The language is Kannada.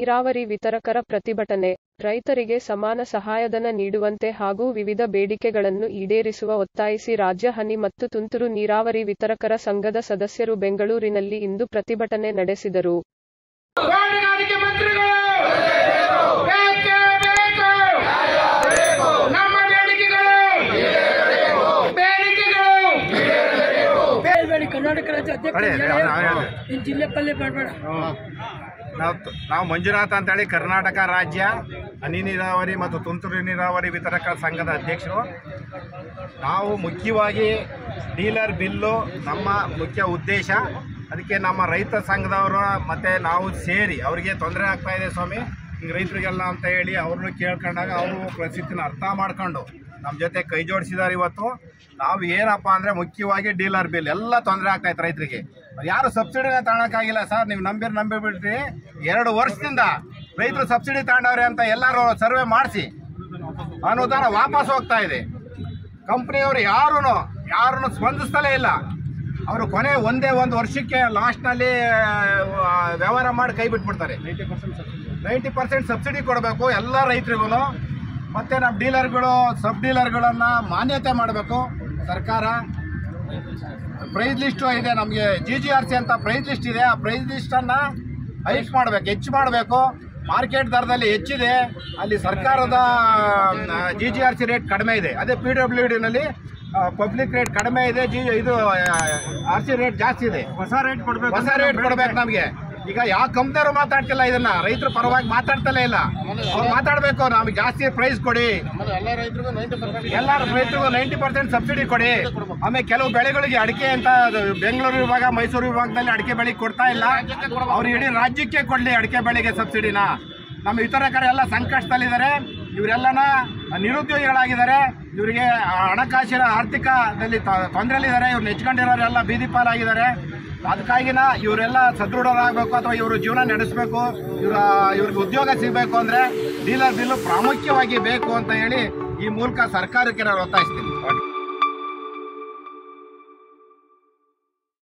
ನೀರಾವರಿ ವಿತರಕರ ಪ್ರತಿಭಟನೆ ರೈತರಿಗೆ ಸಮಾನ ಸಹಾಯಧನ ನೀಡುವಂತೆ ಹಾಗೂ ವಿವಿಧ ಬೇಡಿಕೆಗಳನ್ನು ಈಡೇರಿಸುವ ಒತ್ತಾಯಿಸಿ ರಾಜ್ಯ ಹನಿ ಮತ್ತು ತುಂತುರು ನೀರಾವರಿ ವಿತರಕರ ಸಂಘದ ಸದಸ್ಯರು ಬೆಂಗಳೂರಿನಲ್ಲಿ ಇಂದು ಪ್ರತಿಭಟನೆ ನಡೆಸಿದರು ತೋಟಗಾರಿಕೆ ಮಂತ್ರಿಗಳು ಬೇಕೇ ಬೇಕು ನಮ್ಮ ಬೇಡಿಕೆಗಳು ಬೇಡಿಕೆಗಳು ಬೇಡಿ ಕರ್ನಾಟಕ ರಾಜ್ಯ ಅಧ್ಯಕ್ಷ ಈ ಜಿಲ್ಲೆ ಪಲ್ಲೆ ಮಾಡಬೇಡ ನಾವು ನಾವು ಮಂಜುನಾಥ್ ಅಂತೇಳಿ ಕರ್ನಾಟಕ ರಾಜ್ಯ ಹನಿ ನೀರಾವರಿ ಮತ್ತು ತುಂತುರು ನೀರಾವರಿ ವಿತರಕರ ಸಂಘದ ಅಧ್ಯಕ್ಷರು ನಾವು ಮುಖ್ಯವಾಗಿ ಡೀಲರ್ ಬಿಲ್ಲು ನಮ್ಮ ಮುಖ್ಯ ಉದ್ದೇಶ ಅದಕ್ಕೆ ನಮ್ಮ ರೈತ ಸಂಘದವರು ಮತ್ತು ನಾವು ಸೇರಿ ಅವರಿಗೆ ತೊಂದರೆ ಆಗ್ತಾ ಇದೆ ಸ್ವಾಮಿ ಈಗ ರೈತರಿಗೆಲ್ಲ ಅಂತ ಹೇಳಿ ಅವ್ರನ್ನ ಕೇಳ್ಕೊಂಡಾಗ ಅವರು ಪರಿಸ್ಥಿತಿನ ಅರ್ಥ ಮಾಡ್ಕೊಂಡು ನಮ್ಮ ಜೊತೆ ಕೈ ಜೋಡಿಸಿದ್ದಾರೆ ಇವತ್ತು ನಾವು ಏನಪ್ಪ ಅಂದರೆ ಮುಖ್ಯವಾಗಿ ಡೀಲರ್ ಬಿಲ್ ಎಲ್ಲ ತೊಂದರೆ ಆಗ್ತಾಯಿತ್ತು ರೈತರಿಗೆ ಯಾರು ಸಬ್ಸಿಡಿನ ತಗೊಳಕ್ಕಾಗಿಲ್ಲ ಸರ್ ನೀವು ನಂಬಿರ್ ನಂಬಿಬಿಟ್ರಿ ಎರಡು ವರ್ಷದಿಂದ ರೈತರು ಸಬ್ಸಿಡಿ ತಗೊಂಡವ್ರೆ ಅಂತ ಎಲ್ಲರೂ ಸರ್ವೆ ಮಾಡಿಸಿ ಅನುದಾನ ವಾಪಸ್ ಹೋಗ್ತಾ ಇದೆ ಕಂಪ್ನಿಯವರು ಯಾರೂ ಯಾರನ್ನು ಸ್ಪಂದಿಸ್ತಲೇ ಇಲ್ಲ ಅವರು ಕೊನೆ ಒಂದೇ ಒಂದು ವರ್ಷಕ್ಕೆ ಲಾಸ್ಟ್ನಲ್ಲಿ ವ್ಯವಹಾರ ಮಾಡಿ ಕೈ ಬಿಟ್ಬಿಡ್ತಾರೆ ನೈಂಟಿ ಪರ್ಸೆಂಟ್ ಸಬ್ಸಿಡಿ ಕೊಡಬೇಕು ಎಲ್ಲ ರೈತರಿಗೂ ಮತ್ತು ನಮ್ಮ ಡೀಲರ್ಗಳು ಸಬ್ ಡೀಲರ್ಗಳನ್ನು ಮಾನ್ಯತೆ ಮಾಡಬೇಕು ಸರ್ಕಾರ ಪ್ರೈಸ್ ಲಿಸ್ಟು ಇದೆ ನಮಗೆ ಜಿ ಜಿ ಆರ್ ಸಿ ಅಂತ ಪ್ರೈಸ್ ಲಿಸ್ಟ್ ಇದೆ ಆ ಪ್ರೈಸ್ ಲಿಸ್ಟನ್ನು ಹೈಕ್ ಮಾಡಬೇಕು ಹೆಚ್ಚು ಮಾಡಬೇಕು ಮಾರ್ಕೆಟ್ ದರದಲ್ಲಿ ಹೆಚ್ಚಿದೆ ಅಲ್ಲಿ ಸರ್ಕಾರದ G G R C rate ಕಡಿಮೆ ಇದೆ ಅದೇ ಪಿ ಡಬ್ಲ್ಯೂ ಡಿನಲ್ಲಿ ಪಬ್ಲಿಕ್ ರೇಟ್ ಕಡಿಮೆ ಇದೆ ಜಿ ಇದು ಆರ್ ಸಿ ರೇಟ್ ಜಾಸ್ತಿ ಇದೆ ಹೊಸ ರೇಟ್ ಕೊಡಬೇಕು ಹೊಸ ರೇಟ್ ಕೊಡಬೇಕು ನಮಗೆ ಈಗ ಯಾವ ಕಂಪ್ನಿಯವರು ಮಾತಾಡ್ತಿಲ್ಲ ಇದನ್ನ ರೈತರ ಪರವಾಗಿ ಮಾತಾಡ್ತಲೇ ಇಲ್ಲ ಅವ್ರು ಮಾತಾಡಬೇಕು ನಮಗೆ ಜಾಸ್ತಿ ಪ್ರೈಸ್ ಕೊಡಿ ಎಲ್ಲ ರೈತರಿಗೂ ನೈಂಟಿ ಪರ್ಸೆಂಟ್ ಸಬ್ಸಿಡಿ ಕೊಡಿ ಆಮೇಲೆ ಕೆಲವು ಬೆಳೆಗಳಿಗೆ ಅಡಿಕೆ ಅಂತ ಅದು ಬೆಂಗಳೂರು ವಿಭಾಗ ಮೈಸೂರು ವಿಭಾಗದಲ್ಲಿ ಅಡಿಕೆ ಬೆಳೆಗೆ ಕೊಡ್ತಾ ಇಲ್ಲ ಅವ್ರು ಇಡೀ ರಾಜ್ಯಕ್ಕೆ ಕೊಡಲಿ ಅಡಿಕೆ ಬೆಳೆಗೆ ಸಬ್ಸಿಡಿನ ನಮ್ಮ ವಿತರಕರೆಲ್ಲ ಸಂಕಷ್ಟದಲ್ಲಿದ್ದಾರೆ ಇವರೆಲ್ಲನ ನಿರುದ್ಯೋಗಿಗಳಾಗಿದ್ದಾರೆ ಇವರಿಗೆ ಹಣಕಾಸಿನ ಆರ್ಥಿಕದಲ್ಲಿ ತೊಂದರೆಯಲ್ಲಿದ್ದಾರೆ ಇವ್ರು ನೆಚ್ಕೊಂಡಿರೋರೆಲ್ಲ ಬೀದಿ ಪಾಲಾಗಿದ್ದಾರೆ ಅದಕ್ಕಾಗಿನ ಇವರೆಲ್ಲ ಸದೃಢರಾಗಬೇಕು ಅಥವಾ ಇವರು ಜೀವನ ನಡೆಸಬೇಕು ಇವರ ಇವ್ರಿಗೆ ಉದ್ಯೋಗ ಸಿಗಬೇಕು ಅಂದರೆ ಡೀಲರ್ ಬಿಲ್ಲು ಪ್ರಾಮುಖ್ಯವಾಗಿ ಬೇಕು ಅಂತ ಹೇಳಿ ಈ ಮೂಲಕ ಸರ್ಕಾರಕ್ಕೆ ನಾನು ಒತ್ತಾಯಿಸ್ತೀನಿ